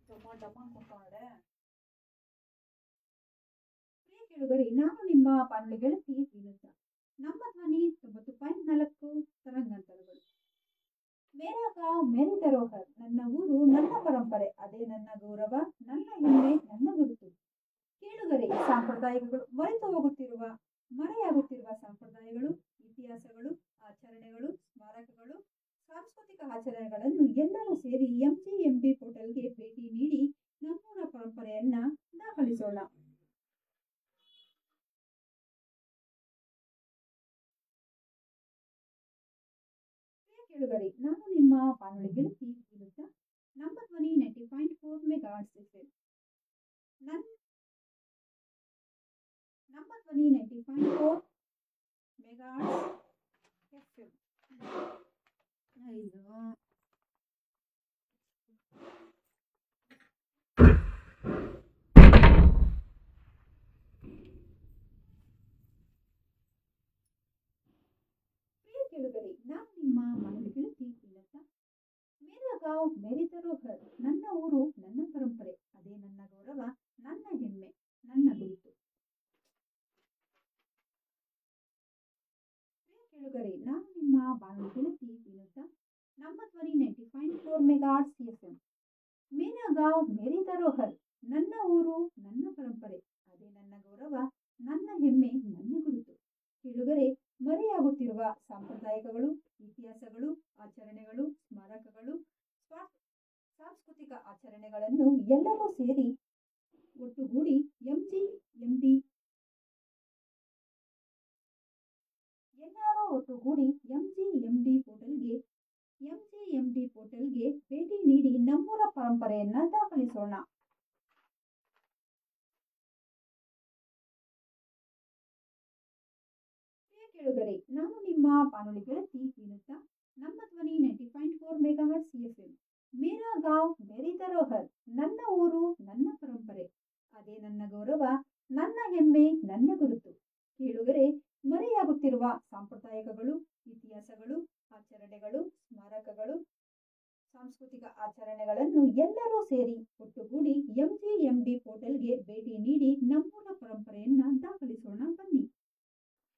ಡಮ್ಮ ಡಮ್ಮ ಕೂತ್ಕೊಂಡೆ ಪ್ರಿಯ ಕೇಳುಗರಿ ನಾನು ನಿಮ್ಮ ಬಾನುಲಿ ಗೆಳತಿ ವಿನುತ ನಮ್ಮ ಧ್ವನಿ ತೊಂಬತ್ತು ಪಾಯಿಂಟ್ ನಾಲ್ಕು ತರಂಗಾಂತರಗಳು ಮೇರಾ ಗಾಂವ್ ಮೇರಿ ಧರೋಹರ್ ನನ್ನ ಊರು ನನ್ನ ಪರಂಪರೆ ಅದೇ ನನ್ನ ಗೌರವ ನನ್ನ ಹೆಮ್ಮೆ ನನ್ನ ಗುರುತು ಕೇಳುಗರೆ ಸಾಂಪ್ರದಾಯಿಕಗಳು ಮರೆತು ಹೋಗುತ್ತಿರುವ ಮರೆಯಾಗುತ್ತಿರುವ ಸಂಪ್ರದಾಯಗಳು ಇತಿಹಾಸಗಳು ಆಚರಣೆಗಳು ಸ್ಮಾರಕಗಳು ಸಾಂಸ್ಕೃತಿಕ ಆಚರಣೆಗಳನ್ನು ಎಲ್ಲರೂ ಸೇರಿ ಎಂಜಿಎಂಡಿ ಪೋರ್ಟಲ್ಗೆ ಭೇಟಿ ನೀಡಿ ನಮ್ಮೂರ ಪರಂಪರೆಯನ್ನ ದಾಖಲಿಸೋಣ ಪ್ರಿಯ ಕೇಳುಗರೆ ನಾನು ನಿಮ್ಮ ಬಾನುಲಿ ಗೆಳತಿ ವಿರುದ್ಧ ನಮ್ಮ ಧ್ವನಿ ninety point four megahertz FM ನನ್ನ ನಮ್ಮ ಧ್ವನಿ ninety point four megahertz FM ಐದು ಪ್ರಿಯ ಕೇಳುಗರೆ ನಾನು ನಿಮ್ಮ ಮನೆಗೆ ಗೆಳತಿ ವಿನತ ಮೇರಾ ಗಾಂವ್ ಮೇರಿ ಧರೋಹರ್ ನನ್ನ ಊರು ನನ್ನ ಪರಂಪರೆ ಅದೇ ನನ್ನ ಗೌರವ ನನ್ನ ಹೆಮ್ಮೆ ನನ್ನ ಗುರುತು ಪ್ರಿಯ ಕೇಳುಗರೆ ನಾನು ನಿಮ್ಮ ಬಾನುಲಿ ಗೆಳತಿ ವಿನುತ ನಮ್ಮ ಧ್ವನಿ ninety point four megahertz F M Mera Gaon Meri Dharohar ನನ್ನ ಊರು ನನ್ನ ಪರಂಪರೆ ಅದೇ ನನ್ನ ಗೌರವ ನನ್ನ ಹೆಮ್ಮೆ ನನ್ನ ಗುರುತು ಕೇಳುಗರೆ ಮರೆಯಾಗುತ್ತಿರುವ ಸಾಂಪ್ರದಾಯಿಕಗಳು ಇತಿಹಾಸಗಳು ಆಚರಣೆಗಳು ಸ್ಮಾರಕಗಳು ಸ್ವಾ- ಸಾಂಸ್ಕೃತಿಕ ಆಚರಣೆಗಳನ್ನು ಎಲ್ಲರೂ ಸೇರಿ ಒಟ್ಟುಗೂಡಿ ಎಂಜಿ ಎಂಡಿ ಎಲ್ಲರೂ ಒಟ್ಟುಗೂಡಿ ಎಂಜಿ ಎಂಡಿ ಪೋರ್ಟಲ್ಗೆ ಎಂಜಿ ಎಂಡಿ ಪೋರ್ಟಲ್ಗೆ ಭೇಟಿ ನೀಡಿ ನಮ್ಮೂರ ಪರಂಪರೆಯನ್ನ ದಾಖಲಿಸೋಣ ಪ್ರಿಯ ಕೇಳುಗರೆ ನಾನು ನಿಮ್ಮ ಬಾನುಲಿ ಗೆಳತಿ ವಿನುತ ನಮ್ಮ ಧ್ವನಿ ninety point four megahertz F M Mera Gaon Meri Dharohar ನನ್ನ ಊರು ನನ್ನ ಪರಂಪರೆ ಅದೇ ನನ್ನ ಗೌರವ ನನ್ನ ಹೆಮ್ಮೆ ನನ್ನ ಗುರುತು ಕೇಳುಗರೆ ಮರೆಯಾಗುತ್ತಿರುವ ಸಾಂಪ್ರದಾಯಿಕಗಳು ಇತಿಹಾಸಗಳು ಆಚರಣೆಗಳು ಸ್ಮಾರಕಗಳು ಸಾಂಸ್ಕೃತಿಕ ಆಚರಣೆಗಳನ್ನು ಎಲ್ಲರೂ ಸೇರಿ ಒಟ್ಟುಗೂಡಿ ಎಂಜಿಎಂಡಿ ಪೋರ್ಟಲ್ಗೆ ಭೇಟಿ ನೀಡಿ ನಮ್ಮೂರ ಪರಂಪರೆಯನ್ನ ದಾಖಲಿಸೋಣ ಬನ್ನಿ